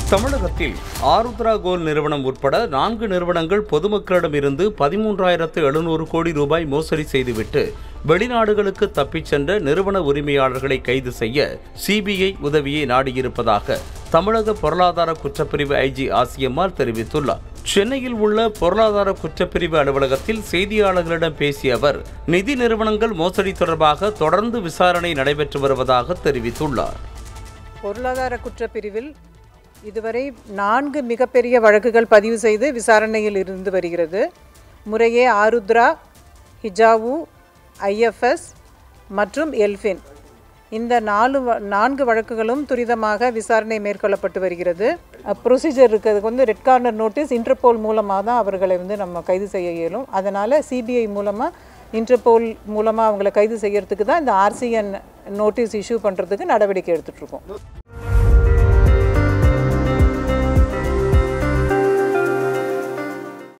தமிழகத்தில் ஆருத்ரா கோல் நிறுவனம் உட்பட நான்கு நிறுவனங்கள் பொதுமக்களிடமிருந்து பதிமூன்றாயிரத்து எழுநூறு கோடி ரூபாய் மோசடி செய்துவிட்டு வெளிநாடுகளுக்கு தப்பிச் சென்ற நிறுவன உரிமையாளர்களை கைது செய்ய சிபிஐ உதவியை நாடியிருப்பதாக தமிழக பொருளாதார குற்றப்பிரிவு ஐஜி ஆசியம்மாள் தெரிவித்துள்ளார் சென்னையில் உள்ள பொருளாதார குற்றப்பிரிவு அலுவலகத்தில் செய்தியாளர்களிடம் பேசிய அவர் நிதி நிறுவனங்கள் மோசடி தொடர்பாக தொடர்ந்து விசாரணை நடைபெற்று வருவதாக தெரிவித்துள்ளார் பொருளாதார குற்றப்பிரிவில் இதுவரை நான்கு மிகப்பெரிய வழக்குகள் பதிவு செய்து விசாரணையில் இருந்து வருகிறது முறையே ஆருத்ரா ஹிஜாவு ஐஎஃப்எஸ் மற்றும் எல்ஃபின் இந்த நாலு வ- நான்கு வழக்குகளும் துரிதமாக விசாரணை மேற்கொள்ளப்பட்டு வருகிறது ப்ரொசீஜர் இருக்கிறதுக்கு வந்து ரெட் கார்னர் நோட்டீஸ் இன்டர்போல் மூலமாக தான் அவர்களை வந்து நம்ம கைது செய்ய இயலும் அதனால் சிபிஐ மூலமாக இன்டர்போல் மூலமாக அவங்கள கைது செய்யறதுக்கு தான் இந்த ஆர்சிஎன் நோட்டீஸ் இஷ்யூ பண்ணுறதுக்கு நடவடிக்கை எடுத்துகிட்ருக்கோம்